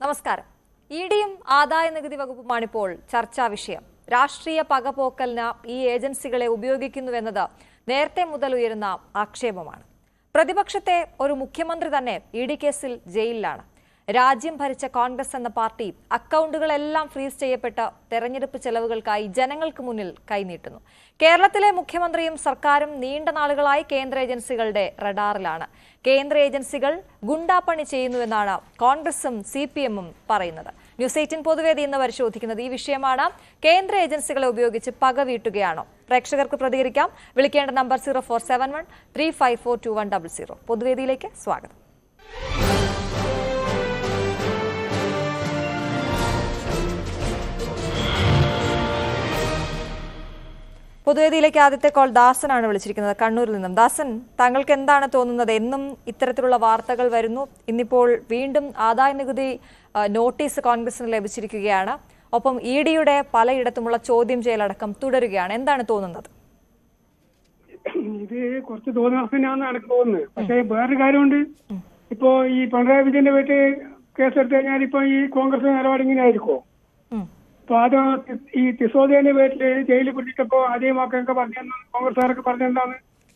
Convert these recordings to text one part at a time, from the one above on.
നമസ്കാരം ഇ ഡിയും ആദായ നികുതി വകുപ്പുമാണിപ്പോൾ ചർച്ചാ വിഷയം രാഷ്ട്രീയ പകപോക്കലിന് ഈ ഏജൻസികളെ ഉപയോഗിക്കുന്നുവെന്നത് നേരത്തെ മുതൽ ഉയരുന്ന ആക്ഷേപമാണ് പ്രതിപക്ഷത്തെ ഒരു മുഖ്യമന്ത്രി തന്നെ ഇ ഡി കേസിൽ ജയിലിലാണ് രാജ്യം ഭരിച്ച കോൺഗ്രസ് എന്ന പാർട്ടി അക്കൗണ്ടുകളെല്ലാം ഫ്രീസ് ചെയ്യപ്പെട്ട തെരഞ്ഞെടുപ്പ് ചെലവുകൾക്കായി ജനങ്ങൾക്ക് മുന്നിൽ കൈനീട്ടുന്നു കേരളത്തിലെ മുഖ്യമന്ത്രിയും സർക്കാരും നീണ്ട നാളുകളായി കേന്ദ്ര ഏജൻസികളുടെ റഡാറിലാണ് കേന്ദ്ര ഏജൻസികൾ ഗുണ്ടാപ്പണി ചെയ്യുന്നുവെന്നാണ് കോൺഗ്രസും സി പി എമ്മും പറയുന്നത് ന്യൂസ് എയ്റ്റീൻ പൊതുവേദി ഇന്ന് പരിശോധിക്കുന്നത് ഈ വിഷയമാണ് കേന്ദ്ര ഏജൻസികളെ ഉപയോഗിച്ച് പക വീട്ടുകയാണോ പ്രേക്ഷകർക്ക് പ്രതികരിക്കാം വിളിക്കേണ്ട number zero four seven one three five four two one double zero പൊതുവേദിയിലേക്ക് സ്വാഗതം പൊതുവേദിയിലേക്ക് ആദ്യത്തെ കോൾ ദാസനാണ് വിളിച്ചിരിക്കുന്നത് കണ്ണൂരിൽ നിന്നും ദാസൻ താങ്കൾക്ക് എന്താണ് തോന്നുന്നത് എന്നും ഇത്തരത്തിലുള്ള വാർത്തകൾ വരുന്നു ഇന്നിപ്പോൾ വീണ്ടും ആദായ നികുതി ആ, നോട്ടീസ് കോൺഗ്രസിന് ലഭിച്ചിരിക്കുകയാണ് ഒപ്പം ഇ ഡിയുടെ പലയിടത്തുമുള്ള ചോദ്യം ചെയ്യലടക്കം തുടരുകയാണ് എന്താണ് തോന്നുന്നത് ഇത് കുറച്ച് തോന്നിയാണെന്നാണ് എനിക്ക് തോന്നുന്നത് പക്ഷേ വേറൊരു കാര്യമുണ്ട് ഇപ്പോ ഈ പിണറായി വിജയന്റെ വീട്ടിൽ കേസെടുത്ത് കഴിഞ്ഞാൽ ഇപ്പൊ ഈ കോൺഗ്രസ് നിലപാട് ഇങ്ങനെ ആയിരിക്കോ ഉം. ഇപ്പൊ ആദ്യം തി- ഈ സിസോദിയന്റെ വീട്ടില് ജയിലിൽ പിടിച്ചപ്പോ ആദ്യം വാക്കൊക്കെ പറഞ്ഞെന്ന് കോൺഗ്രസ്സുകാരൊക്കെ പറഞ്ഞെന്താണ്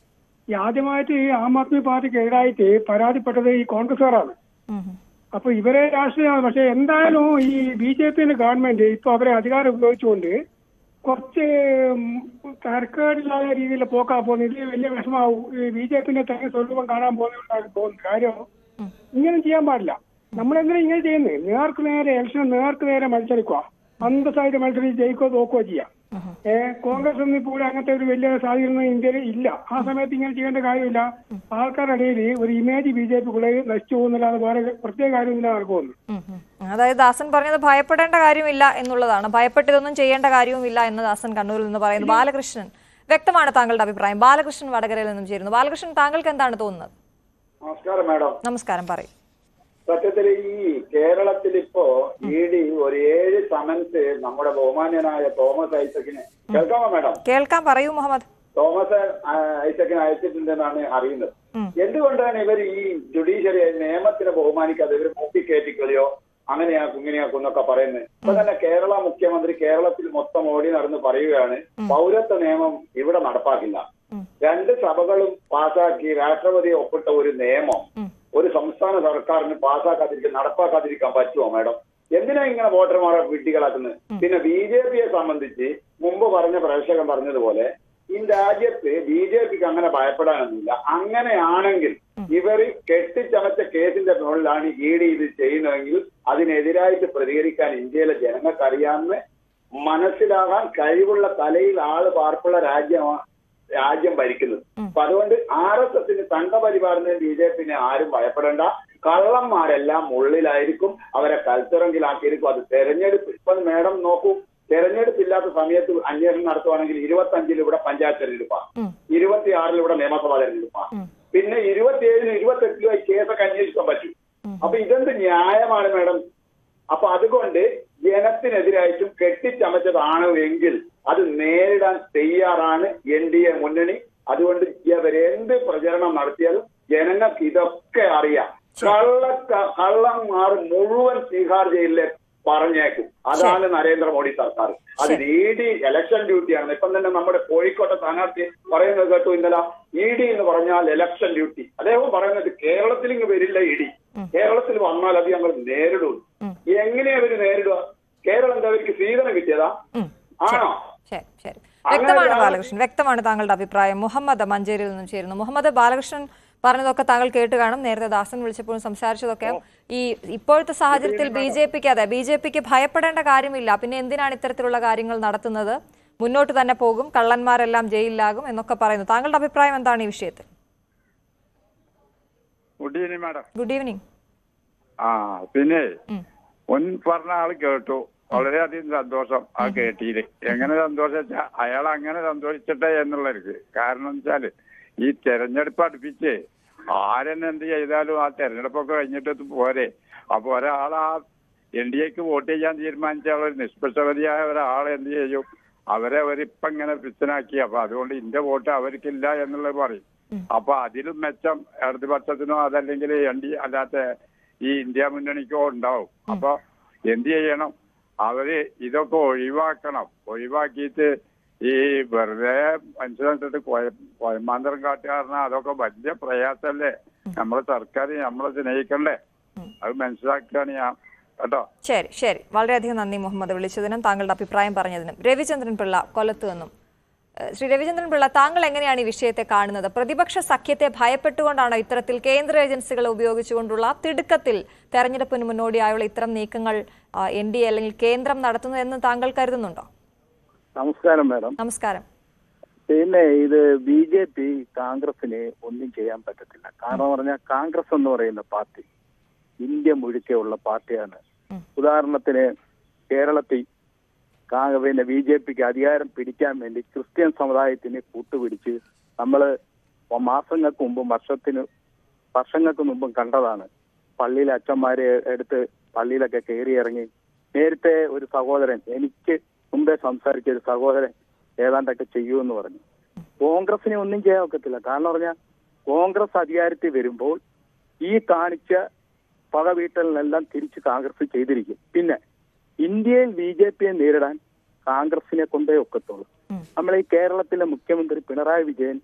ഈ ആദ്യമായിട്ട് ഈ ആം ആദ്മി പാർട്ടിക്ക് എതിരായിട്ട് പരാതിപ്പെട്ടത് ഈ കോൺഗ്രസ്സുകാരാണ് ഉം, ഉം. അപ്പൊ ഇവരെ രാഷ്ട്രീയമാണ് പക്ഷെ എന്തായാലും ഈ ബി ജെ പിന്റെ ഗവൺമെന്റ് ഇപ്പൊ അവരെ അധികാരം ഉപയോഗിച്ചുകൊണ്ട് കുറച്ച് ഉം തരക്കേടില്ലാത്ത രീതിയിൽ പോക്കാ പോകുന്നത് ഇത് വലിയ വിഷമാവും ഈ ബി ജെ പിന്റെ തന്നെ സ്വരൂപം കാണാൻ പോകുന്നതായിട്ട് തോന്നുന്നു കാര്യം ഇങ്ങനെ ചെയ്യാൻ പാടില്ല നമ്മളെന്തിനാ ഇങ്ങനെ ചെയ്യുന്നത് നേർക്ക് നേരെ ഇലക്ഷൻ നേർക്ക് നേരെ മത്സരിക്കുക അന്തസ്സായിട്ട് മത്സരിച്ച് ജയിക്കോ തോക്കോ ചെയ്യാം ഏഹ് കോൺഗ്രസ് ഒന്നും ഇപ്പോൾ ഇവിടെ അങ്ങനത്തെ ഒരു വലിയ സാധ്യത ഇന്ത്യയിൽ ഇല്ല ആ സമയത്ത് ഇങ്ങനെ ചെയ്യേണ്ട കാര്യമില്ല ആൾക്കാരുടെ ഇടയിൽ ഒരു ഇമേജ് ബി ജെ പിക്കുള്ള നശിച്ചു പോകുന്നില്ലാതെ വേറെ പ്രത്യേക കാര്യമില്ല നടക്കുമെന്ന് ഉം, ഉം. അതായത് ദാസൻ പറഞ്ഞത് ഭയപ്പെടേണ്ട കാര്യമില്ല എന്നുള്ളതാണ് ഭയപ്പെട്ടിതൊന്നും ചെയ്യേണ്ട കാര്യവുമില്ല എന്ന് ദാസൻ കണ്ണൂരിൽ നിന്ന് പറയുന്നു ബാലകൃഷ്ണൻ വ്യക്തമാണ് താങ്കളുടെ അഭിപ്രായം ബാലകൃഷ്ണൻ വടകരയിൽ നിന്നും ചേരുന്നു ബാലകൃഷ്ണൻ താങ്കൾക്ക് എന്താണ് തോന്നുന്നത് നമസ്കാരം മാഡം നമസ്കാരം പറയും സത്യത്തിൽ ഈ കേരളത്തിൽ ഇപ്പോ ഇ ഡി ഒരു ഏഴ് സമൻസ് നമ്മുടെ ബഹുമാന്യനായ തോമസ് ഐസക്കിന് കേൾക്കാമോ മാഡം കേൾക്കാൻ പറയൂ മുഹമ്മദ് തോമസ് ആ, ഐസക്കിന് അയച്ചിട്ടുണ്ടെന്നാണ് അറിയുന്നത് ഉം. എന്തുകൊണ്ടാണ് ഇവർ ഈ ജുഡീഷ്യറി നിയമത്തിനെ ബഹുമാനിക്കാതെ ഇവർ മുട്ടിക്കയറ്റിക്കളിയോ അങ്ങനെയാക്കും ഇങ്ങനെയാക്കും എന്നൊക്കെ പറയുന്നത് ഇപ്പൊ തന്നെ കേരള മുഖ്യമന്ത്രി കേരളത്തിൽ മൊത്തം ഓടി നടന്ന് പറയുകയാണ് പൗരത്വ നിയമം ഇവിടെ നടപ്പാക്കില്ല ഉം. രണ്ട് സഭകളും പാസാക്കി രാഷ്ട്രപതി ഒപ്പിട്ട ഒരു നിയമം ഉം. ഒരു സംസ്ഥാന സർക്കാരിന് പാസ്സാക്കാതിരിക്കാൻ നടപ്പാക്കാതിരിക്കാൻ പറ്റുമോ മാഡം എന്തിനാ ഇങ്ങനെ വോട്ടർമാരെ വിട്ടികളാക്കുന്നത് പിന്നെ ബി ജെ പിയെ സംബന്ധിച്ച് മുമ്പ് പറഞ്ഞ പ്രേക്ഷകൻ പറഞ്ഞതുപോലെ ഈ രാജ്യത്ത് ബി ജെ പിക്ക് അങ്ങനെ ഭയപ്പെടാനൊന്നുമില്ല അങ്ങനെയാണെങ്കിൽ ഇവർ കെട്ടിച്ചമച്ച കേസിന്റെ മുകളിലാണ് ഇ ഡി ഇത് ചെയ്യുന്നതെങ്കിൽ അതിനെതിരായിട്ട് പ്രതികരിക്കാൻ ഇന്ത്യയിലെ ജനങ്ങൾക്ക് അറിയാമെന്ന് മനസ്സിലാകാൻ കഴിവുള്ള തലയിൽ ആള് പാർപ്പുള്ള രാജ്യമാണ് രാജ്യം ഭരിക്കുന്നത് അപ്പൊ അതുകൊണ്ട് ആർ എസ് എസിന് സംഘപരിവാറിന് ബി ജെ പിന്നെ ആരും ഭയപ്പെടേണ്ട കള്ളന്മാരെല്ലാം ഉള്ളിലായിരിക്കും അവരെ കൽത്തിറങ്കിലാക്കിയിരിക്കും അത് തെരഞ്ഞെടുപ്പ് ഇപ്പൊ മേഡം നോക്കൂ തെരഞ്ഞെടുപ്പില്ലാത്ത സമയത്ത് അന്വേഷണം നടത്തുവാണെങ്കിൽ ഇരുപത്തി അഞ്ചിൽ ഇവിടെ പഞ്ചായത്ത് തെരഞ്ഞെടുപ്പാണ് ഉം. ഇരുപത്തിയാറിൽ ഇവിടെ നിയമസഭാ തെരഞ്ഞെടുപ്പാണ് പിന്നെ ഇരുപത്തിയേഴിന് ഇരുപത്തെട്ടിലും ഈ കേസൊക്കെ അന്വേഷിക്കാൻ പറ്റും അപ്പൊ ഇതെന്ത് ന്യായമാണ് മേഡം അപ്പൊ അതുകൊണ്ട് ജനത്തിനെതിരായിട്ടും കെട്ടിച്ചമച്ചതാണ് എങ്കിൽ അത് നേരിടാൻ തയ്യാറാണ് എൻ ഡി എ മുന്നണി അതുകൊണ്ട് ഇവരെന്ത് പ്രചരണം നടത്തിയാലും ജനങ്ങൾക്ക് ഇതൊക്കെ അറിയാം കള്ള കള്ളന്മാർ മുഴുവൻ തിഹാർ ജയിലിലെ പറഞ്ഞേക്കും അതാണ് നരേന്ദ്രമോദി സർക്കാർ അത് ഇ ഡി ഇലക്ഷൻ ഡ്യൂട്ടിയാണ് ഇപ്പം തന്നെ നമ്മുടെ കോഴിക്കോട്ടെ സ്ഥാനാർത്ഥി പറയുന്നത് കേട്ടു ഇന്നലെ ഇ ഡി എന്ന് പറഞ്ഞാൽ ഇലക്ഷൻ ഡ്യൂട്ടി അദ്ദേഹം പറയുന്നത് കേരളത്തിൽ ഇങ്ങ് വരില്ല ഇ ഡി കേരളത്തിൽ വന്നാൽ അത് ഞങ്ങൾ നേരിടും എങ്ങനെയാ അവര് നേരിടുക കേരളം എന്താ അവർക്ക് സ്വീകരണം കിട്ടിയതാ ഉം. ആണോ ശരി ശരി അങ്ങനെ വ്യക്തമാണ് ഞാൻ- ബാലകൃഷ്ണൻ വ്യക്തമാണ് താങ്കളുടെ അഭിപ്രായം മുഹമ്മദ് മഞ്ചേരിയിൽ നിന്നും ചേരുന്നു മുഹമ്മദ് ബാലകൃഷ്ണൻ പറഞ്ഞതൊക്കെ താങ്കൾ കേട്ട് കാണും നേരത്തെ ദാസൻ വിളിച്ചപ്പോഴും സംസാരിച്ചതൊക്കെ ഈ ഇപ്പോഴത്തെ സാഹചര്യത്തിൽ ബി ജെ പിക്ക് അതെ ബി ജെ പിക്ക് ഭയപ്പെടേണ്ട കാര്യമില്ല പിന്നെ എന്തിനാണ് ഇത്തരത്തിലുള്ള കാര്യങ്ങൾ നടത്തുന്നത് മുന്നോട്ട് തന്നെ പോകും കള്ളന്മാരെല്ലാം ജയിലിലാകും എന്നൊക്കെ പറയുന്നു താങ്കളുടെ അഭിപ്രായം എന്താണ് ഈ വിഷയത്തിൽ good evening madam good evening ആ പിന്നെ ഉം. മുൻ പറഞ്ഞ ആള് കേട്ടു വളരെയധികം സന്തോഷം ആ കേട്ടിയില് എങ്ങനെ സന്തോഷം വെച്ചാ അയാൾ അങ്ങനെ സന്തോഷിച്ചട്ടെ എന്നുള്ളവർക്ക് കാരണം വെച്ചാല് ഈ തെരഞ്ഞെടുപ്പ് അടുപ്പിച്ച് ആരെന്നെ എന്ത് ചെയ്താലും ആ തെരഞ്ഞെടുപ്പൊക്കെ കഴിഞ്ഞിട്ട് ഇത് പോരെ അപ്പൊ ഒരാൾ ആ എൻ ഡി എക്ക് വോട്ട് ചെയ്യാൻ തീരുമാനിച്ച ഒരു നിഷ്പക്ഷപതിയായ ഒരാൾ എന്ത് ചെയ്യും അവരെ അവരിപ്പം ഇങ്ങനെ പിച്ചനാക്കി അപ്പൊ അതുകൊണ്ട് ഇന്റെ വോട്ട് അവർക്കില്ല എന്നുള്ളത് പറയും അപ്പൊ അതിലും മെച്ചം ഇടതുപക്ഷത്തിനോ അതല്ലെങ്കിൽ എൻ ഡി അല്ലാത്ത ഈ ഇന്ത്യ മുന്നണിക്കോ ഉണ്ടാവും അപ്പൊ എന്ത് ചെയ്യണം അവര് ഇതൊക്കെ ഒഴിവാക്കണം ഒഴിവാക്കിയിട്ട് ഈ വെറുതെ മനുഷ്യനിട്ടിട്ട് കോയമാന്തരം കാട്ടുകാരന അതൊക്കെ വലിയ പ്രയാസമല്ലേ നമ്മളെ സർക്കാർ നമ്മളെ സ്നേഹിക്കണ്ടേ അത് മനസ്സിലാക്കുകയാണ് ഞാൻ കേട്ടോ ശരി ശരി വളരെയധികം നന്ദി മുഹമ്മദ് വിളിച്ചതിനും താങ്കളുടെ അഭിപ്രായം പറഞ്ഞതിനും രവിചന്ദ്രൻ പിള്ള കൊല്ലത്ത് നിന്നും ഏഹ് ശ്രീ രവിചന്ദ്രൻ പിള്ള താങ്കൾ എങ്ങനെയാണ് ഈ വിഷയത്തെ കാണുന്നത് പ്രതിപക്ഷ സഖ്യത്തെ ഭയപ്പെട്ടുകൊണ്ടാണോ ഇത്തരത്തിൽ കേന്ദ്ര ഏജൻസികളെ ഉപയോഗിച്ചുകൊണ്ടുള്ള തിടുക്കത്തിൽ തെരഞ്ഞെടുപ്പിന് മുന്നോടിയായുള്ള ഇത്തരം നീക്കങ്ങൾ എൻ ഡി എ അല്ലെങ്കിൽ കേന്ദ്രം നടത്തുന്നതെന്ന് താങ്കൾ കരുതുന്നുണ്ടോ നമസ്കാരം മാഡം നമസ്കാരം പിന്നെ ഇത് ബി ജെ പി കോൺഗ്രസിന് ഒന്നും ചെയ്യാൻ പറ്റത്തില്ല കാരണം പറഞ്ഞാൽ കോൺഗ്രസ് എന്ന് പറയുന്ന പാർട്ടി ഇന്ത്യ മുഴുക്കെയുള്ള പാർട്ടിയാണ് ഉദാഹരണത്തിന് കേരളത്തിൽ കാ- പിന്നെ ബി ജെ പിക്ക് അധികാരം പിടിക്കാൻ വേണ്ടി ക്രിസ്ത്യൻ സമുദായത്തിന് കൂട്ടുപിടിച്ച് നമ്മള് മാസങ്ങൾക്ക് മുമ്പും വർഷത്തിന് വർഷങ്ങൾക്ക് മുമ്പും കണ്ടതാണ് പള്ളിയിലെ അച്ഛന്മാരെ എടുത്ത് പള്ളിയിലൊക്കെ കയറി ഇറങ്ങി നേരത്തെ ഒരു സഹോദരൻ എനിക്ക് മുമ്പേ സംസാരിച്ച ഒരു സഹോദരൻ ഏതാണ്ടൊക്കെ ചെയ്യുമെന്ന് പറഞ്ഞു കോൺഗ്രസിനെ ഒന്നും ചെയ്യാൻ ഒക്കത്തില്ല കാരണം പറഞ്ഞാൽ കോൺഗ്രസ് അധികാരത്തിൽ വരുമ്പോൾ ഈ കാണിച്ച പകവീട്ടലിനെല്ലാം തിരിച്ച് കോൺഗ്രസ് ചെയ്തിരിക്കും പിന്നെ ഇന്ത്യയിൽ ബി ജെ പിയെ നേരിടാൻ കോൺഗ്രസിനെ കൊണ്ടേ ഒക്കത്തുള്ളൂ നമ്മൾ ഈ കേരളത്തിലെ മുഖ്യമന്ത്രി പിണറായി വിജയൻ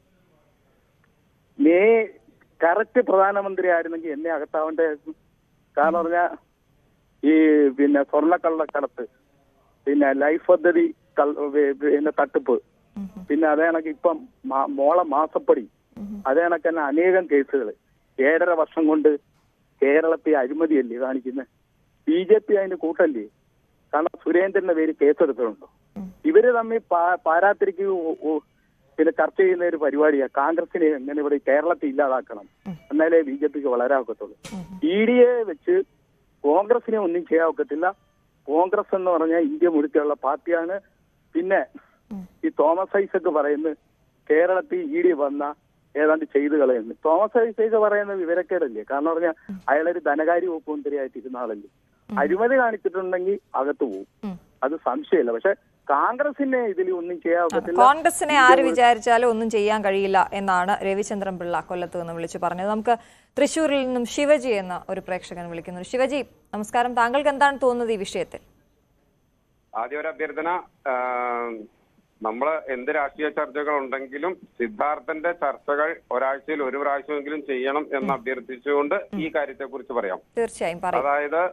നേ കറക്റ്റ് പ്രധാനമന്ത്രി ആയിരുന്നെങ്കിൽ എന്നെ അകത്താവേണ്ടായിരുന്നു കാരണം പറഞ്ഞാൽ ഈ പിന്നെ സ്വർണ്ണക്കള്ളക്കടത്ത് പിന്നെ ലൈഫ് പദ്ധതി കൾ- വി- പിന്നെ തട്ടിപ്പ് പിന്നെ അതേ കണക്ക് ഇപ്പം മാ- മോളെ മാസപ്പടി അതേ കണക്ക് തന്നെ അനേകം കേസുകൾ ഏഴര വർഷം കൊണ്ട് കേരളത്തെ അഴിമതിയല്ലേ കാണിക്കുന്നത് ബി ജെ പി അതിന് കൂട്ടല്ലേ കാരണം സുരേന്ദ്രന്റെ പേര് കേസെടുത്തിട്ടുണ്ടോ ഇവര് തമ്മിൽ പാ- പാരാത്തിരിക്ക് ഉ- ഉ- പിന്നെ ചർച്ച ചെയ്യുന്ന ഒരു പരിപാടിയാണ് കോൺഗ്രസിനെ എങ്ങനെ ഇവിടെ കേരളത്തെ ഇല്ലാതാക്കണം എന്നാലേ ബി ജെ പിക്ക് വളരാൻ ഒക്കത്തുള്ളൂ ഇ ഡി എ വെച്ച് കോൺഗ്രസിനെ ഒന്നും ചെയ്യാൻ ഒക്കത്തില്ല കോൺഗ്രസ് എന്ന് പറഞ്ഞാൽ ഇന്ത്യ മുഴുക്കെയുള്ള പാർട്ടിയാണ് പിന്നെ ഈ തോമസ് ഐസക് പറയുന്നത് കേരളത്തിൽ ഇ ഡി വന്ന ഏതാണ്ട് ചെയ്തു കളയുന്നു തോമസ് ഐസക് പറയുന്ന വിവരക്കേടല്ലേ കാരണം പറഞ്ഞാൽ അയാളൊരു ധനകാര്യ വകുപ്പ് മന്ത്രിയായിട്ട് ഇരുന്ന ആളല്ലേ അഴിമതി കാണിച്ചിട്ടുണ്ടെങ്കിൽ അകത്ത് പോകും അത് സംശയമില്ല പക്ഷെ കോൺഗ്രസിനെ ഇതിൽ ഒന്നും ചെയ്യാൻ ഒക്കത്തില്ല കോൺഗ്രസിനെ ആര് വിചാരിച്ചാലും ഒന്നും ചെയ്യാൻ കഴിയില്ല എന്നാണ് രവിചന്ദ്രൻ പിള്ള കൊല്ലത്ത് നിന്ന് വിളിച്ചു പറഞ്ഞത് നമുക്ക് തൃശ്ശൂരിൽ നിന്നും ശിവജി എന്ന ഒരു പ്രേക്ഷകൻ വിളിക്കുന്നു ശിവജി നമസ്കാരം താങ്കൾക്ക് എന്താണ് തോന്നുന്നത് ഈ വിഷയത്തിൽ ആദ്യം ഒരു അഭ്യർത്ഥന നമ്മൾ എന്ത് രാഷ്ട്രീയ ചർച്ചകൾ ഉണ്ടെങ്കിലും സിദ്ധാർത്ഥന്റെ ചർച്ചകൾ ഒരാഴ്ചയിൽ ഒരു പ്രാവശ്യമെങ്കിലും ചെയ്യണം എന്ന് അഭ്യർത്ഥിച്ചുകൊണ്ട് ഈ കാര്യത്തെ കുറിച്ച് പറയാം തീർച്ചയായും പറയും അതായത്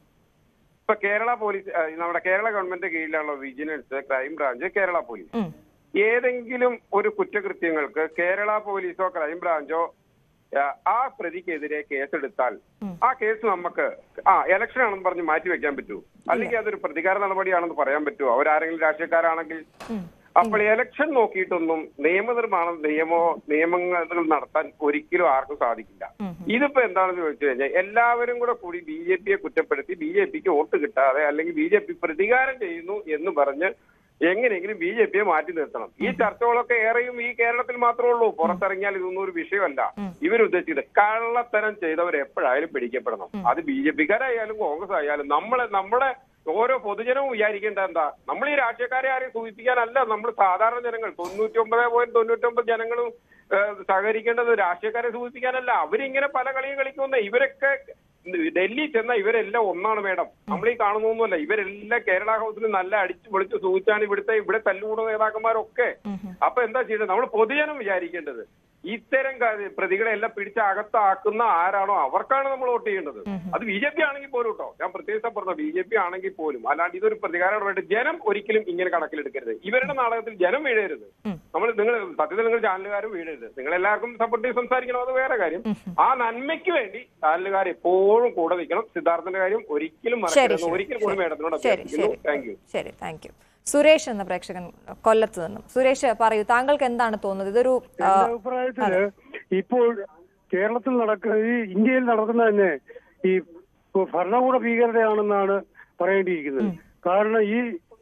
ഇപ്പൊ കേരള പോലീസ് ആ, നമ്മുടെ കേരള ഗവൺമെന്റ് കീഴിലുള്ള vigilance crime branch Kerala police ഉം. ഏതെങ്കിലും ഒരു കുറ്റകൃത്യങ്ങൾക്ക് കേരള പോലീസോ ക്രൈം ബ്രാഞ്ചോ ആ, ആ പ്രതിക്കെതിരെ കേസെടുത്താൽ ആ കേസ് നമുക്ക് ആ ഇലക്ഷൻ ആണെന്ന് പറഞ്ഞ് മാറ്റി വെക്കാൻ പറ്റുമോ അല്ലെങ്കിൽ അതൊരു പ്രതികാര നടപടിയാണെന്ന് പറയാൻ പറ്റുമോ അവരാരെങ്കിലും രാഷ്ട്രീയക്കാരാണെങ്കിൽ അപ്പോൾ ഇലക്ഷൻ നോക്കിയിട്ടൊന്നും നിയമനിർമ്മാണം നിയമോ നിയമങ്ങൾ നടത്താൻ ഒരിക്കലും ആർക്കും സാധിക്കില്ല ഇതിപ്പോ എന്താണെന്ന് ചോദിച്ചു കഴിഞ്ഞാൽ എല്ലാവരും കൂടെ കൂടി ബി ജെ പിയെ കുറ്റപ്പെടുത്തി ബി ജെ പിക്ക് വോട്ട് കിട്ടാതെ അല്ലെങ്കിൽ ബി ജെ പി പ്രതികാരം ചെയ്യുന്നു എന്ന് പറഞ്ഞ് എങ്ങനെയെങ്കിലും ബി ജെ പിയെ മാറ്റി നിർത്തണം ഈ ചർച്ചകളൊക്കെ ഏറെയും ഈ കേരളത്തിൽ മാത്രമേ ഉള്ളൂ പുറത്തിറങ്ങിയാൽ ഇതൊന്നും ഒരു വിഷയമല്ല ഇവരുദ്ദേശിച്ചത് കള്ളത്തരം ചെയ്തവർ എപ്പോഴായാലും പിടിക്കപ്പെടണം അത് ബി ജെ പിക്കാരായാലും കോൺഗ്രസ് ആയാലും നമ്മളെ നമ്മുടെ ഓരോ പൊതുജനവും വിചാരിക്കേണ്ട എന്താ നമ്മൾ ഈ രാഷ്ട്രീയക്കാരെ ആരെയും സൂചിപ്പിക്കാനല്ല നമ്മൾ സാധാരണ ജനങ്ങൾ തൊണ്ണൂറ്റി ഒമ്പത് പോയിന്റ് തൊണ്ണൂറ്റി ഒമ്പത് ജനങ്ങളും ഏഹ്, സഹകരിക്കേണ്ടത് രാഷ്ട്രീയക്കാരെ സൂചിപ്പിക്കാനല്ല അവരിങ്ങനെ പല കളിയും കളിക്കുന്ന ഇവരൊക്കെ ഡൽഹി ചെന്ന ഇവരെല്ലാം ഒന്നാണ് മേഡം നമ്മൾ ഈ കാണുന്നൊന്നുമല്ല ഇവരെല്ലാം കേരള ഹൗസിൽ നല്ല അടിച്ചു പൊളിച്ച് സൂചിച്ചാണ് ഇവിടുത്തെ ഇവിടെ തല്ലുകൂടുന്ന നേതാക്കന്മാരൊക്കെ അപ്പൊ എന്താ ചെയ്യേണ്ടത് നമ്മൾ പൊതുജനം വിചാരിക്കേണ്ടത് ഇത്തരം കാ- പ്രതികളെ എല്ലാം പിടിച്ച് അകത്താക്കുന്ന ആരാണോ അവർക്കാണ് നമ്മൾ വോട്ട് ചെയ്യേണ്ടത് അത് ബി ജെ പി ആണെങ്കിൽ പോലും കേട്ടോ ഞാൻ പ്രത്യേകിച്ച് പറഞ്ഞു ബി ജെ പി ആണെങ്കിൽ പോലും അല്ലാണ്ട് ഇതൊരു പ്രതികാരമായിട്ട് ജനം ഒരിക്കലും ഇങ്ങനെ കണക്കിലെടുക്കരുത് ഇവരുടെ നാടകത്തിൽ ജനം വീഴരുത് നമ്മൾ നിങ്ങൾ സത്യത്തിൽ നിങ്ങൾ ചാനലുകാരും വീഴരുത് നിങ്ങൾ എല്ലാവർക്കും സപ്പോർട്ട് ചെയ്ത് സംസാരിക്കണം അത് വേറെ കാര്യം ആ നന്മയ്ക്ക് വേണ്ടി ചാനലുകാർ എപ്പോഴും കൂടെ നിൽക്കണം സിദ്ധാർത്ഥന്റെ കാര്യം ഒരിക്കലും ശരി മറക്കരുത് ശരി, ഒരിക്കലും കൂടി മേഡത്തിനോട് ശരി അഭ്യർത്ഥിക്കുന്നു ശരി താങ്ക് യു ശരി താങ്ക് യു സുരേഷ് എന്ന പ്രേക്ഷകൻ കൊല്ലത്ത് നിന്നും സുരേഷ് പറയൂ താങ്കൾക്ക് എന്താണ് തോന്നുന്നത് ഇതൊരു ആ, എന്റെ അഭിപ്രായത്തില് ഇപ്പോൾ കേരളത്തിൽ നടക്കുന്ന ഈ ഇന്ത്യയിൽ നടക്കുന്ന തന്നെ ഈ ഭരണകൂട ഭീകരതയാണെന്നാണ് പറയേണ്ടിയിരിക്കുന്നത് കാരണം ഈ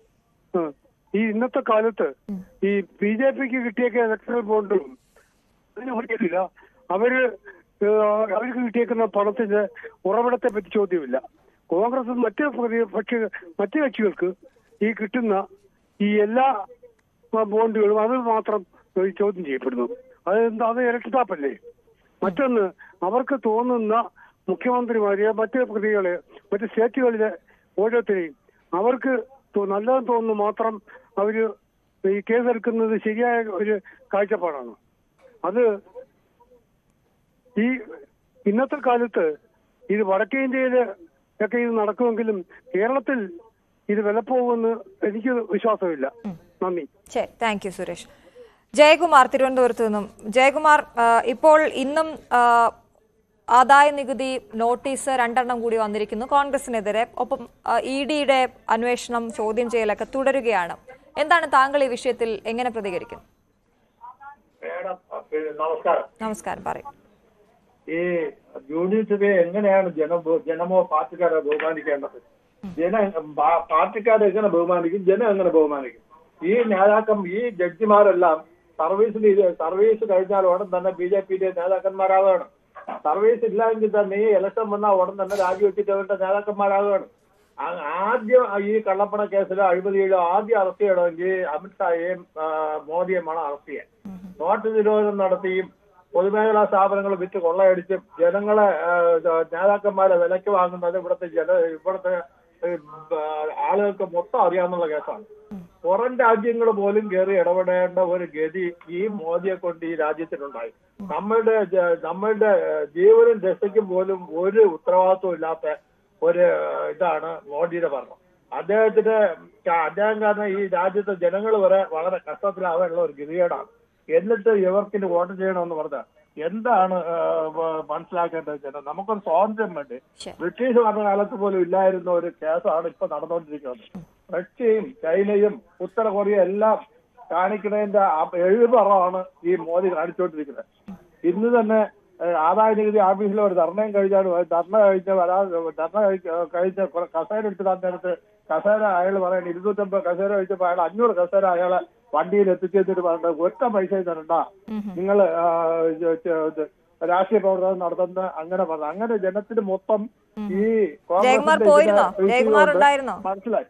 ആ, ഈ ഇന്നത്തെ കാലത്ത് ഈ ബി ജെ പിക്ക് കിട്ടിയേക്ക ഇലക്ട്രൽ ബോണ്ടും അതിന് പഠിക്കത്തില്ല അവര് ആ, അവർക്ക് കിട്ടിയേക്കുന്ന പണത്തിന്റെ ഉറവിടത്തെ പറ്റി ചോദ്യമില്ല കോൺഗ്രസ് മറ്റ് പ്രതിപക്ഷ മറ്റ് കക്ഷികൾക്ക് ഈ കിട്ടുന്ന ഈ എല്ലാ ആ, ബോണ്ടുകളും അത് മാത്രം ഈ ചോദ്യം ചെയ്യപ്പെടുന്നു അത് എന്താ അത് ഇരട്ടിത്താപ്പല്ലേ മറ്റൊന്ന് അവർക്ക് തോന്നുന്ന മുഖ്യമന്ത്രിമാരെ മറ്റ് പ്രതികളെ മറ്റ് സ്റ്റേറ്റുകളിലെ ഓരോരുത്തരെയും അവർക്ക് തോ- നല്ലതെന്ന് തോന്നുന്നു മാത്രം അവര് ഈ കേസെടുക്കുന്നത് ശരിയായ ഒരു കാഴ്ചപ്പാടാണ് അത് ഈ ഇന്നത്തെ കാലത്ത് ഇത് വടക്കേ ഇന്ത്യയില് ഒക്കെ ഇത് നടക്കുമെങ്കിലും കേരളത്തിൽ ഇത് വിലപ്പോകുമെന്ന് എനിക്ക് വിശ്വാസമില്ല നന്ദി ശരി താങ്ക് യു സുരേഷ് ജയകുമാർ തിരുവനന്തപുരത്ത് നിന്നും ജയകുമാർ ആ, ഇപ്പോൾ ഇന്നും ആ, ആദായ നികുതി നോട്ടീസ് രണ്ടെണ്ണം കൂടി വന്നിരിക്കുന്നു കോൺഗ്രസിനെതിരെ ഒപ്പം ഇ ഡിയുടെ അന്വേഷണം ചോദ്യം ചെയ്യലൊക്കെ തുടരുകയാണ് എന്താണ് താങ്കൾ ഈ വിഷയത്തിൽ എങ്ങനെ പ്രതികരിക്കും മേഡം പിന്നെ നമസ്കാരം നമസ്കാരം പറയും ഈ ജുഡീഷ്യറിയെ എങ്ങനെയാണ് ജനം ബഹു- ജനമോ പാർട്ടിക്കാരോ ബഹുമാനിക്കേണ്ടത് ജന പാ- പാർട്ടിക്കാരെ എങ്ങനെ ബഹുമാനിക്കും ജനം എങ്ങനെ ബഹുമാനിക്കും ഈ നേതാക്കം ഈ ജഡ്ജിമാരെല്ലാം സർവീസിൽ സർവീസ് കഴിഞ്ഞാൽ ഉടൻ തന്നെ ബി ജെ പിയുടെ നേതാക്കന്മാരാവുകയാണ് സർവീസ് ഇല്ലെങ്കിൽ തന്നെ ഈ ഇലക്ഷൻ വന്നാൽ ഉടൻ തന്നെ രാജിവെച്ചിട്ട് അവരുടെ നേതാക്കന്മാരാവുകയാണ് ആ- ആദ്യം ഈ കള്ളപ്പണ കേസിലോ അഴിമതിയിലോ ആദ്യം അറസ്റ്റ് ചെയ്യണമെങ്കിൽ അമിത്ഷായെയും ആ, മോദിയെയുമാണ് അറസ്റ്റ് ചെയ്യാൻ നോട്ട് നിരോധനം നടത്തിയും പൊതുമേഖലാ സ്ഥാപനങ്ങൾ വിറ്റ് കൊള്ളയടിച്ചും ജനങ്ങളെ ആ, ഇത് നേതാക്കന്മാരെ വിലയ്ക്ക് വാങ്ങുന്നത് ഇവിടുത്തെ ജന ഇവിടുത്തെ ഈ, ആ, ആളുകൾക്ക് മൊത്തം അറിയാവുന്ന കേസാണ് പുറം രാജ്യങ്ങൾ പോലും കയറി ഇടപെടേണ്ട ഒരു ഗതി ഈ മോദിയെ കൊണ്ട് ഈ രാജ്യത്തിനുണ്ടായി നമ്മളുടെ ജ- നമ്മളുടെ ജീവനും രക്ഷയ്ക്കും പോലും ഒരു ഉത്തരവാദിത്വം ഇല്ലാത്ത ഒരു ഇതാണ് മോദിയുടെ ഭരണം അദ്ദേഹത്തിന് ക- അദ്ദേഹം കാരണം ഈ രാജ്യത്തെ ജനങ്ങൾ വരെ വളരെ കഷ്ടത്തിലാവാനുള്ള ഒരു ഗതികേടാണ് എന്നിട്ട് ഇവർക്കിന് വോട്ട് ചെയ്യണമെന്ന് പറഞ്ഞ എന്താണ് ആ, വ- മനസ്സിലാക്കേണ്ടത് ജനം നമുക്കൊരു സ്വാതന്ത്ര്യം വേണ്ടി ശരി. ബ്രിട്ടീഷ് ഭരണകാലത്ത് പോലും ഇല്ലായിരുന്ന ഒരു കേസാണ് ഇപ്പൊ നടന്നുകൊണ്ടിരിക്കുന്നത് റഷ്യയും ചൈനയും ഉത്തര കൊറിയ എല്ലാം കാണിക്കുന്നതിന്റെ എഴുപറമാണ് ഈ മോദി കാണിച്ചുകൊണ്ടിരിക്കുന്നത് ഇന്ന് തന്നെ ഏഹ്, ആദായ നികുതി ഓഫീസിൽ ഒരു ധർണയും കഴിഞ്ഞാണ് ധർണ കഴിഞ്ഞ വരാ ധർണ കഴിച്ച- കഴിഞ്ഞ കുറെ കസേര എടുത്തിടാൻ നേരത്ത് കസേര അയാൾ പറയുന്നത് ഇരുന്നൂറ്റമ്പത് കസേര കഴിച്ചപ്പോ അയാൾ അഞ്ഞൂറ് കസേര അയാളെ വണ്ടിയിൽ എത്തിച്ചെന്നിട്ട് പറഞ്ഞത് ഒറ്റ പൈസ തരണ്ട നിങ്ങൾ രാഷ്ട്രീയ പ്രവർത്തനം നടത്തുന്ന അങ്ങനെ പറഞ്ഞു അങ്ങനെ ജനത്തിന് മൊത്തം ഈ കോൺഗ്രസിന്റെ ജയകുമാർ ഇതിനെ പോയിരുന്നോ? വീഴ്ച ജയകുമാർ കൊണ്ട് ഉണ്ടായിരുന്നോ? മനസ്സിലായി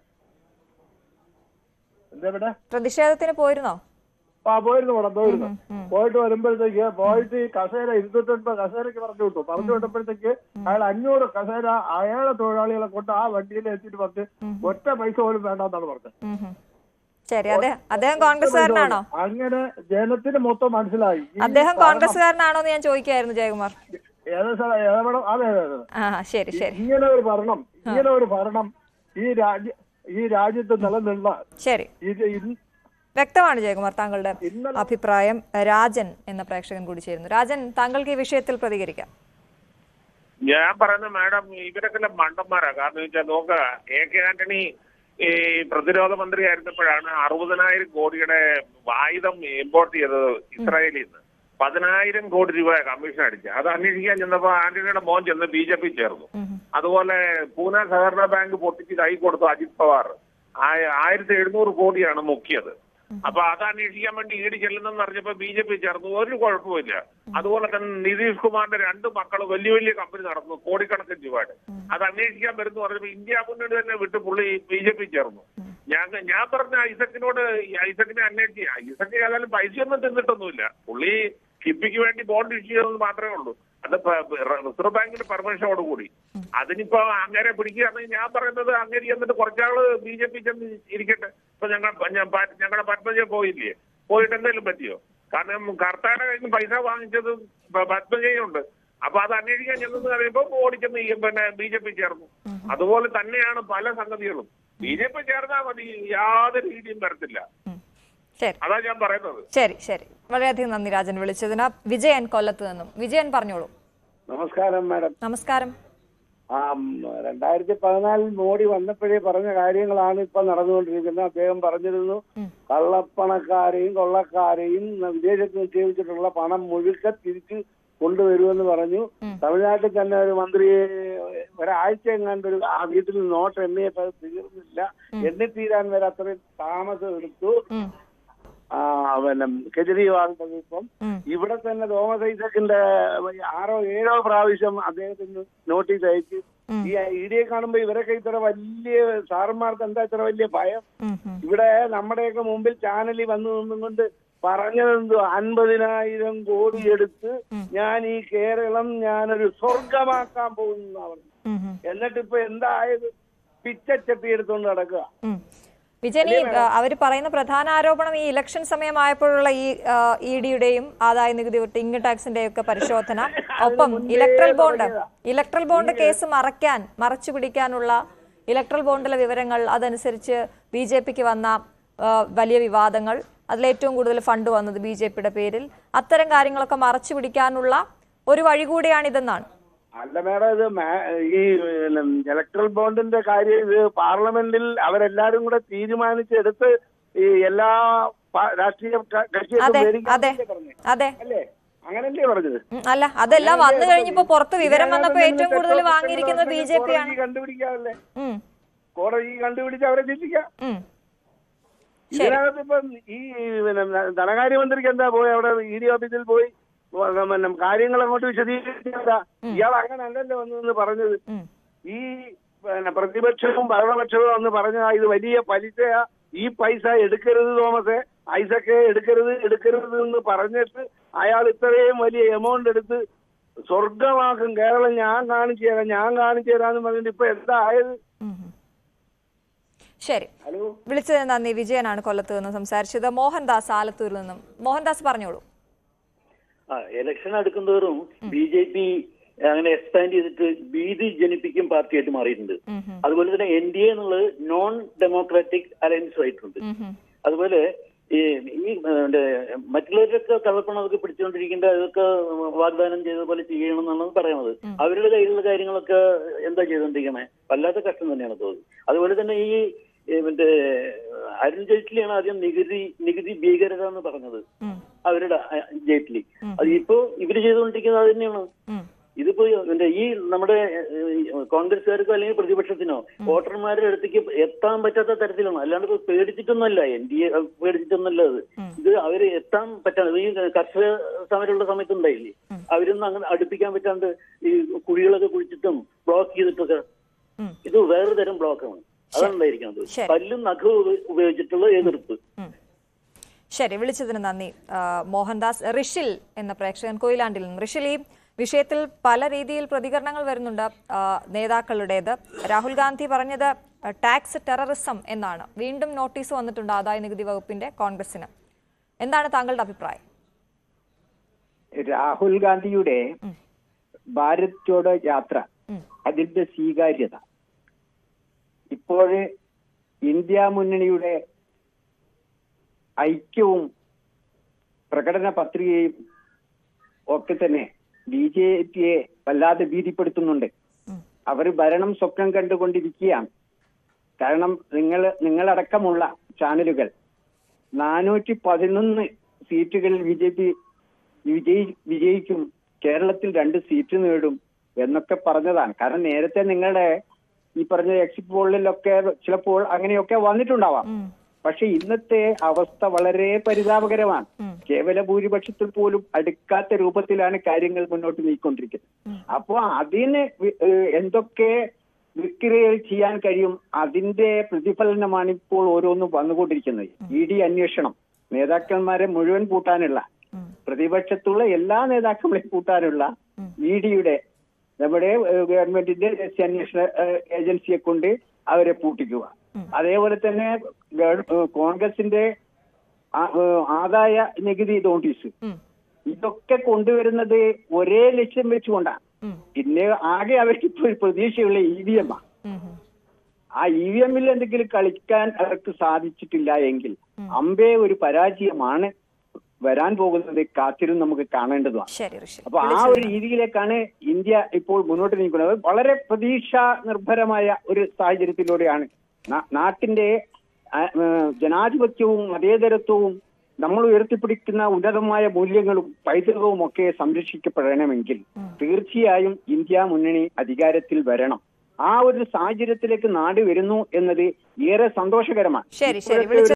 എന്താ ഇവിടെ പ്രതിഷേധത്തിന് പോയിരുന്നോ ആ പോയിരുന്നു മേഡം പോയിരുന്നു പോയിട്ട് വരുമ്പോഴത്തേക്ക് പോയിട്ട് ഈ കസേര ഇരുന്നൂറ്റൊൻപത് കസേരക്ക് പറഞ്ഞു വിട്ടു പറഞ്ഞു വിട്ടപ്പോഴത്തേക്ക് അയാൾ അഞ്ഞൂറ് കസേര അയാളെ തൊഴിലാളികളെ കൊണ്ട് ആ വണ്ടിയിൽ എത്തിയിട്ട് പറഞ്ഞ് ഒറ്റ പൈസ പോലും വേണ്ടെന്നാണ് പറഞ്ഞത് ഉം ഉം. ശരി അതെ അദ്ദേഹം കോൺഗ്രസ്സുകാരനാണോ അങ്ങനെ ജനത്തിന് മൊത്തം മനസ്സിലായി ഈ അദ്ദേഹം ഭരണം കോൺഗ്രസ്സുകാരനാണോ എന്ന് ഞാൻ ചോദിക്കായിരുന്നു ജയകുമാർ ഏത് സ്ഥലം ഏത് മേഡം അതെ അതെ അതെ ആ ശരി ശരി ഇങ്ങനെ ഒരു ഭരണം ഇങ്ങനെ ഒരു ഭരണം ഈ രാജ്യ ഈ രാജ്യത്ത് നിലനിന്ന ശരി ഇത് ഇന്ന് വ്യക്തമാണ് ജയകുമാർ താങ്കളുടെ ഇന്നലെ- അഭിപ്രായം രാജൻ എന്ന പ്രേക്ഷകൻ കൂടി ചേരുന്നു രാജൻ താങ്കൾക്ക് ഈ വിഷയത്തിൽ പ്രതികരിക്കാം ഞാൻ പറയുന്ന മാഡം ഇവരൊക്കെ മണ്ടന്മാരാ കാരണം വെച്ചാൽ നോക്ക എ കെ ആന്റണി ഈ പ്രതിരോധ മന്ത്രി ആയിരുന്നപ്പോഴാണ് അറുപതിനായിരം കോടിയുടെ ആയുധം ഇമ്പോർട്ട് ചെയ്തത് ഇസ്രായേലിൽ നിന്ന് പതിനായിരം കോടി രൂപ കമ്മീഷൻ അടിച്ച് അത് അന്വേഷിക്കാൻ ചെന്നപ്പോ ആന്റണിയുടെ മോൻ ചെന്ന് ബി ജെ പി ചേർന്നു അതുപോലെ പൂനെ സഹകരണ ബാങ്ക് പൊട്ടിച്ച് കൈ കൊടുത്തു അജിത് പവാർ ആയ- ആയിരത്തി എഴുന്നൂറ് കോടിയാണ് മുക്കിയത് അപ്പൊ അത് അന്വേഷിക്കാൻ വേണ്ടി ഈട് ചെല്ലുന്നെന്ന് അറിഞ്ഞപ്പോ ബി ജെ പി ചേർന്നു ഒരു കുഴപ്പമില്ല അതുപോലെ തന്നെ നിതീഷ് കുമാറിന്റെ രണ്ട് മക്കൾ വലിയ വലിയ കമ്പനി നടന്നു കോടിക്കണക്കിന് രൂപയുടെ അത് അന്വേഷിക്കാൻ വരുന്നു പറഞ്ഞപ്പോ ഇന്ത്യ മുന്നണി തന്നെ വിട്ട് പുള്ളി ബി ജെ പി ചേർന്നു ഞാൻ ഞാൻ പറഞ്ഞ ഐസക്കിനോട് ഈ ഐസക്കിനെ അന്വേഷിക്കുക ഐസക്ക് ഏതായാലും പൈസയൊന്നും തിന്നിട്ടൊന്നുമില്ല പുള്ളി കിപ്പിക്ക് വേണ്ടി ബോണ്ട് ഇഷ്യൂ ചെയ്തെന്ന് മാത്രമേ ഉള്ളൂ അത് പ- റിസർവ് ബാങ്കിന്റെ പെർമിഷനോട് കൂടി അതിനിപ്പോ അങ്ങനെ പിടിക്കുകയാണെങ്കിൽ ഞാൻ പറയുന്നത് അങ്ങനെ എന്നിട്ട് കുറച്ചാള് ബി ജെ പി ചെന്ന് ഇരിക്കട്ടെ ഇപ്പൊ ഞങ്ങൾ ഞാൻ പ- ഞങ്ങളുടെ പത്മജ പോയില്ലേ പോയിട്ട് എന്തെങ്കിലും പറ്റിയോ കാരണം കർത്താരുടെ കയ്യിൽ നിന്ന് പൈസ വാങ്ങിച്ചത് പ- പത്മജയുണ്ട് അപ്പൊ അത് അന്വേഷിക്കാൻ ചെന്നെന്ന് പറയുമ്പോ ഓടിച്ചെന്ന് ഈ പിന്നെ ബി ജെ പി ചേർന്നു അതുപോലെ തന്നെയാണ് പല സംഗതികളും ബി ജെ പി ചേർന്നാൽ മതി യാതൊരു രീതിയും വരത്തില്ല ഉം. ശരി അതാ ഞാൻ പറയുന്നത് ശരി ശരി വളരെയധികം നന്ദി രാജൻ വിളിച്ചതിന് വിജയൻ കൊല്ലത്ത് നിന്നും വിജയൻ പറഞ്ഞോളൂ നമസ്കാരം മാഡം നമസ്കാരം ആ രണ്ടായിരത്തി പതിനാലിൽ മോഡി വന്നപ്പോഴേ പറഞ്ഞ കാര്യങ്ങളാണ് ഇപ്പൊ നടന്നുകൊണ്ടിരിക്കുന്നത് അദ്ദേഹം പറഞ്ഞിരുന്നു കള്ളപ്പണക്കാരെയും കൊള്ളക്കാരെയും വിദേശത്ത് നിക്ഷേപിച്ചിട്ടുള്ള പണം മുഴുക്ക തിരിച്ച് കൊണ്ടുവരുമെന്ന് പറഞ്ഞു തമിഴ്നാട്ടിൽ തന്നെ ഒരു മന്ത്രിയെ ഒരാഴ്ച എങ്ങാണ്ട് ഒരു ആ വീട്ടിൽ നോട്ട് എണ്ണിയപ്പോൾ അത് തീർന്നില്ല എണ്ണി തീരാൻ വരെ അത്രയും താമസം എടുത്തു ഉം. ആ പിന്നെ കെജ്രിവാളിന്റെ ഇപ്പം ഉം. ഇവിടെ തന്നെ തോമസ് ഐസക്കിന്റെ ആറോ ഏഴോ പ്രാവശ്യം അദ്ദേഹത്തിന് നോട്ടീസ് അയച്ചു ഈ ഇഡിയെ കാണുമ്പോ ഇവരൊക്കെ ഇത്ര വലിയ സാറന്മാർക്ക് എന്താ ഇത്ര വലിയ ഭയം ഉം, ഉം. ഇവിടെ നമ്മുടെയൊക്കെ മുമ്പിൽ ചാനലിൽ വന്നു നിന്നും കൊണ്ട് പറഞ്ഞതെന്തോ അൻപതിനായിരം കോടി എടുത്ത് ഞാൻ ഈ കേരളം ഞാനൊരു സ്വർഗമാക്കാൻ പോകുന്നു പറഞ്ഞു ഉം, ഉം, എന്നിട്ട് ഇപ്പൊ എന്തായത് പിച്ചച്ചട്ടി എടുത്തോണ്ട് നടക്കുക ഉം. വിജയൻ ഈ അവർ പറയുന്ന പ്രധാന ആരോപണം ഈ ഇലക്ഷൻ സമയമായപ്പോഴുള്ള ഈ ഇ ഡിയുടെയും ആദായ നികുതി ടിങ് ടാക്സിന്റെയും ഒക്കെ പരിശോധന ഒപ്പം electoral bond electoral bond case മറയ്ക്കാൻ മറച്ചു പിടിക്കാനുള്ള ഇലക്ട്രൽ ബോണ്ടിലെ വിവരങ്ങൾ അതനുസരിച്ച് ബി ജെ പിക്ക് വന്ന ആ, വലിയ വിവാദങ്ങൾ അതിലേറ്റവും കൂടുതൽ ഫണ്ട് വന്നത് ബി ജെ പിയുടെ പേരിൽ അത്തരം കാര്യങ്ങളൊക്കെ മറച്ചു പിടിക്കാനുള്ള ഒരു വഴി കൂടിയാണിതെന്നാണ് അല്ല മേഡം ഇത് മാ- ഈ ഇലക്ട്രൽ ബോണ്ടിന്റെ കാര്യം ഇത് പാർലമെന്റിൽ അവരെല്ലാരും കൂടെ തീരുമാനിച്ചെടുത്ത് ഈ എല്ലാ പ- രാഷ്ട്രീയ ക- കക്ഷികൾക്കും അതെ മേടിക്കാൻ അതെ വേണ്ടിയല്ലേ പറഞ്ഞത്? അതെ അല്ലേ അങ്ങനല്ലേ പറഞ്ഞത് ഉം, അല്ല അതെല്ലാം വന്നു കഴിഞ്ഞപ്പോ പുറത്ത് വിവരം വന്നപ്പോ ഇതിനകത്ത് ഏറ്റവും കൂടുതൽ എന്തെങ്കിലും വാങ്ങിയിരിക്കുന്നത് ബി ജെ പി ആണ് കോടതി കണ്ടുപിടിക്കാമല്ലേ ഉം, കോടതി കണ്ടുപിടിച്ച് അവരെ ശിക്ഷിക്കാം ഉം. ശരി ഇതിനകത്ത് ഇപ്പം ഈ പിന്നെ ധനകാര്യമന്ത്രിക്ക് എന്താ പോയി അവിടെ ഇ ഡി ഓഫീസിൽ പോയി വ- പിന്നെ കാര്യങ്ങൾ അങ്ങോട്ട് വിശദീകരിച്ചാ ഇയാൾ അങ്ങനെ അല്ലല്ലോ വന്നെന്ന് പറഞ്ഞത് ഉം. ഈ പിന്നെ പ്രതിപക്ഷവും ഭരണപക്ഷവും എന്ന് പറഞ്ഞാ ഇത് വലിയ പലിശയാ ഈ പൈസ എടുക്കരുത് തോമസേ ഐസക്കെ എടുക്കരുത് എടുക്കരുത് എന്ന് പറഞ്ഞിട്ട് അയാൾ ഇത്രയും വലിയ എമൗണ്ട് എടുത്ത് സ്വർഗമാക്കും കേരളം ഞാൻ കാണിച്ചു തരാം ഞാൻ കാണിച്ചു തരാന്ന് പറഞ്ഞിട്ട് ഇപ്പൊ എന്താ ആയത് ഉം, ഉം. ശരി ഹലോ വിളിച്ചതിന് നന്ദി വിജയനാണ് കൊല്ലത്ത് നിന്ന് സംസാരിച്ചത് മോഹൻദാസ് ആലത്തൂരിൽ നിന്നും മോഹൻദാസ് പറഞ്ഞോളൂ ആ ഇലക്ഷൻ അടുക്കുന്തോറും ബി ജെ പി അങ്ങനെ എക്സ്പാൻഡ് ചെയ്തിട്ട് ഭീതി ജനിപ്പിക്കും പാർട്ടിയായിട്ട് മാറിയിട്ടുണ്ട് ഉം, ഉം. അതുപോലെ തന്നെ എൻ ഡി എ എന്നുള്ളത് നോൺ ഡെമോക്രാറ്റിക് അലയൻസ് ആയിട്ടുണ്ട് ഉം, ഉം. അതുപോലെ ഈ ഈ മറ്റേ മറ്റുള്ളവരൊക്കെ കള്ളപ്പണമൊക്കെ പിടിച്ചുകൊണ്ടിരിക്കേണ്ട അതൊക്കെ വാഗ്ദാനം ചെയ്ത പോലെ ചെയ്യണം എന്നാണ് പറയുന്നത് അവരുടെ കയ്യിലുള്ള കാര്യങ്ങളൊക്കെ എന്താ ചെയ്തുകൊണ്ടിരിക്കണേ വല്ലാത്ത കഷ്ടം തന്നെയാണ് തോന്നുന്നത് അതുപോലെ തന്നെ ഈ ഈ മറ്റേ അരുൺ ജെയ്റ്റ്ലിയാണ് ആദ്യം നികുതി നികുതി ഭീകരത എന്ന് പറഞ്ഞത് ഉം, അവരുടെ ആ, ജെയ്റ്റ്ലി അത് ഇപ്പോ ഇവര് ചെയ്തുകൊണ്ടിരിക്കുന്നത് അത് തന്നെയാണ് ഉം. ഇതിപ്പോ മറ്റേ ഈ നമ്മുടെ ഏഹ്, കോൺഗ്രസ്സുകാർക്കോ അല്ലെങ്കിൽ പ്രതിപക്ഷത്തിനോ വോട്ടർമാരുടെ അടുത്തേക്ക് എത്താൻ പറ്റാത്ത തരത്തിലാണ് അല്ലാണ്ട് ഇപ്പൊ പേടിച്ചിട്ടൊന്നുമല്ല എൻ ഡി എ പേടിച്ചിട്ടൊന്നുമല്ല അത് ഇത് അവര് എത്താൻ പറ്റാതെ ഈ കർഷക സമരമുള്ള സമയത്തുണ്ടായില്ലേ അവരൊന്നും അങ്ങനെ അടുപ്പിക്കാൻ പറ്റാണ്ട് ഈ കുഴികളൊക്കെ കുഴിച്ചിട്ടും ബ്ലോക്ക് ചെയ്തിട്ടൊക്കെ ഉം. ഇത് വേറെ തരം ബ്ലോക്കാണ് അതാണ് ഉണ്ടായിരിക്കുന്നത് ശരി. പല്ലും നഖവും ഉപ- ഉപയോഗിച്ചിട്ടുള്ള എതിർപ്പ് ശരി വിളിച്ചതിന് നന്ദി ആ, മോഹൻദാസ് ഋഷിൽ എന്ന പ്രേക്ഷകൻ കൊയിലാണ്ടിൽ നിന്നും ഋഷിൽ ഈ വിഷയത്തിൽ പല രീതിയിൽ പ്രതികരണങ്ങൾ വരുന്നുണ്ട് ആ, നേതാക്കളുടേത് രാഹുൽ ഗാന്ധി പറഞ്ഞത് ടാക്സ് ടെററിസം എന്നാണ് വീണ്ടും നോട്ടീസ് വന്നിട്ടുണ്ട് ആദായ നികുതി വകുപ്പിന്റെ കോൺഗ്രസിന് എന്താണ് താങ്കളുടെ അഭിപ്രായം രാഹുൽ ഗാന്ധിയുടെ ഭാരത് ജോഡോ യാത്ര ഉം. അതിന്റെ സ്വീകാര്യത ഇപ്പോൾ ഇന്ത്യ മുന്നണിയുടെ ഐക്യവും പ്രകടന പത്രികയും ഒക്കെ തന്നെ ബി ജെ പിയെ വല്ലാതെ ഭീതിപ്പെടുത്തുന്നുണ്ട് അവർ ഭരണം സ്വപ്നം കണ്ടുകൊണ്ടിരിക്കുകയാണ് കാരണം നിങ്ങൾ നിങ്ങളടക്കമുള്ള ചാനലുകൾ നാനൂറ്റി പതിനൊന്ന് സീറ്റുകളിൽ ബി ജെ പി വിജയി വിജയിക്കും കേരളത്തിൽ രണ്ട് സീറ്റ് നേടും എന്നൊക്കെ പറഞ്ഞതാണ് കാരണം നേരത്തെ നിങ്ങളുടെ ഈ പറഞ്ഞ എക്സിറ്റ് പോളിലൊക്കെ ചിലപ്പോൾ അങ്ങനെയൊക്കെ വന്നിട്ടുണ്ടാവാം പക്ഷെ ഇന്നത്തെ അവസ്ഥ വളരെ പരിതാപകരമാണ് കേവല ഭൂരിപക്ഷത്തിൽ പോലും അടുക്കാത്ത രൂപത്തിലാണ് കാര്യങ്ങൾ മുന്നോട്ട് നീക്കൊണ്ടിരിക്കുന്നത് അപ്പോ അതിന് വി- ഏഹ് എന്തൊക്കെ വിക്രിയകൾ ചെയ്യാൻ കഴിയും അതിന്റെ പ്രതിഫലനമാണ് ഇപ്പോൾ ഓരോന്നും വന്നുകൊണ്ടിരിക്കുന്നത് ഇ ഡി അന്വേഷണം നേതാക്കന്മാരെ മുഴുവൻ പൂട്ടാനുള്ള പ്രതിപക്ഷത്തുള്ള എല്ലാ നേതാക്കളെയും കൂട്ടാനുള്ള ഇ ഡിയുടെ നമ്മുടെ ഏഹ്, ഗവൺമെന്റിന്റെ രഹസ്യാന്വേഷണ ഏഹ്, ഏജൻസിയെ കൊണ്ട് അവരെ പൂട്ടിക്കുക അതേപോലെ തന്നെ ഗവ- ഏഹ്, കോൺഗ്രസിന്റെ ആ- ഏഹ്, ആദായ നികുതി നോട്ടീസ് ഇതൊക്കെ കൊണ്ടുവരുന്നത് ഒരേ ലക്ഷ്യം വെച്ചുകൊണ്ടാണ് പിന്നെ ആകെ അവർക്ക് ഇപ്പോൾ ഒരു പ്രതീക്ഷയുള്ള ഇ വി എം ആ ഇ വി എമ്മിൽ എന്തെങ്കിലും കളിക്കാൻ അവർക്ക് സാധിച്ചിട്ടില്ല എങ്കിൽ അമ്പേ ഒരു പരാജയമാണ് വരാൻ പോകുന്നത് കാത്തിരുന്ന് നമുക്ക് കാണേണ്ടതാണ് ശരി ഋഷി അപ്പൊ ആ ഒരു രീതിയിലേക്കാണ് ഇന്ത്യ ഇപ്പോൾ മുന്നോട്ട് നീക്കുന്നത് വളരെ പ്രതീക്ഷ നിർഭരമായ ഒരു സാഹചര്യത്തിലൂടെയാണ് നാ- നാട്ടിന്റെ ആ, ഏഹ്, ജനാധിപത്യവും മതേതരത്വവും നമ്മൾ ഉയർത്തിപ്പിടിക്കുന്ന ഉന്നതമായ മൂല്യങ്ങളും പൈതൃകവും ഒക്കെ സംരക്ഷിക്കപ്പെടണമെങ്കിൽ തീർച്ചയായും ഇന്ത്യ മുന്നണി അധികാരത്തിൽ വരണം ആ ഒരു സാഹചര്യത്തിലേക്ക് നാട് വരുന്നു എന്നത് ഏറെ സന്തോഷകരമാണ് ശരി ശരി ഇപ്പോഴത്തെ വിളിച്ച